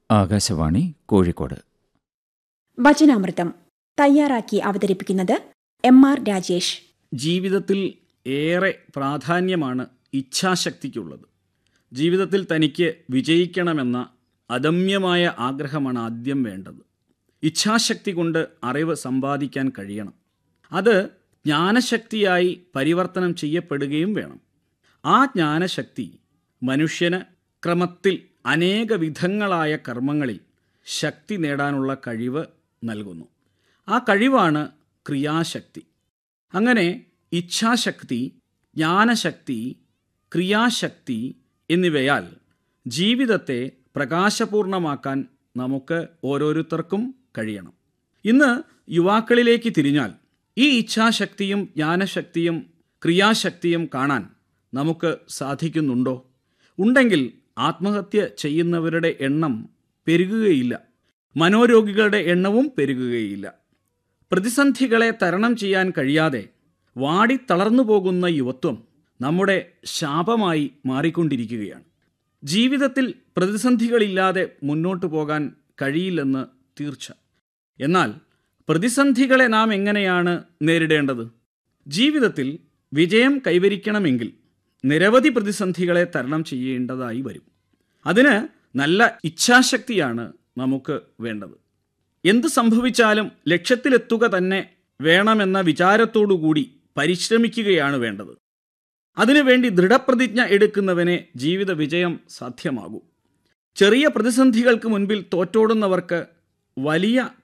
ആകാശവാണി കോഴിക്കോട് വചനാമൃതം തയ്യാറാക്കി അവതരിപ്പിക്കുന്നത് M R Rajesh ജീവിതത്തിൽ ഏറെ പ്രാധാന്യമാണ് ഇച്ഛാശക്തിക്കുള്ളത് ജീവിതത്തിൽ തനിക്ക് വിജയിക്കണമെന്ന അദമ്യമായ ആഗ്രഹമാണ് ആദ്യം വേണ്ടത് ഇച്ഛാശക്തി കൊണ്ട് അറിവ് സമ്പാദിക്കാൻ കഴിയണം അത് ജ്ഞാനശക്തിയായി പരിവർത്തനം ചെയ്യപ്പെടുകയും വേണം ആ ജ്ഞാനശക്തി മനുഷ്യന് ക്രമത്തിൽ അനേക വിധങ്ങളായ കർമ്മങ്ങളിൽ ശക്തി നേടാനുള്ള കഴിവ് നൽകുന്നു ആ കഴിവാണ് ക്രിയാശക്തി അങ്ങനെ ഇച്ഛാശക്തി ജ്ഞാനശക്തി ക്രിയാശക്തി എന്നിവയാൽ ജീവിതത്തെ പ്രകാശപൂർണമാക്കാൻ നമുക്ക് ഓരോരുത്തർക്കും കഴിയണം ഇന്ന് യുവാക്കളിലേക്ക് തിരിഞ്ഞാൽ ഈ ഇച്ഛാശക്തിയും ജ്ഞാനശക്തിയും ക്രിയാശക്തിയും കാണാൻ നമുക്ക് സാധിക്കുന്നുണ്ടോ ഉണ്ടെങ്കിൽ ആത്മഹത്യ ചെയ്യുന്നവരുടെ എണ്ണം പെരുകുകയില്ല മനോരോഗികളുടെ എണ്ണവും പെരുകുകയില്ല പ്രതിസന്ധികളെ തരണം ചെയ്യാൻ കഴിയാതെ വാടി തളർന്നു പോകുന്ന യുവത്വം നമ്മുടെ ശാപമായി മാറിക്കൊണ്ടിരിക്കുകയാണ് ജീവിതത്തിൽ പ്രതിസന്ധികളില്ലാതെ മുന്നോട്ടു പോകാൻ കഴിയില്ലെന്ന് തീർച്ച എന്നാൽ പ്രതിസന്ധികളെ നാം എങ്ങനെയാണ് നേരിടേണ്ടത് ജീവിതത്തിൽ വിജയം കൈവരിക്കണമെങ്കിൽ നിരവധി പ്രതിസന്ധികളെ തരണം ചെയ്യേണ്ടതായി വരും അതിന് നല്ല ഇച്ഛാശക്തിയാണ് നമുക്ക് വേണ്ടത് എന്ത് സംഭവിച്ചാലും ലക്ഷ്യത്തിലെത്തുക തന്നെ വേണമെന്ന വിചാരത്തോടുകൂടി പരിശ്രമിക്കുകയാണ് വേണ്ടത് അതിനുവേണ്ടി ദൃഢപ്രതിജ്ഞ എടുക്കുന്നവനെ ജീവിത വിജയം സാധ്യമാകൂ ചെറിയ പ്രതിസന്ധികൾക്ക് മുൻപിൽ തോറ്റോടുന്നവർക്ക് വലിയ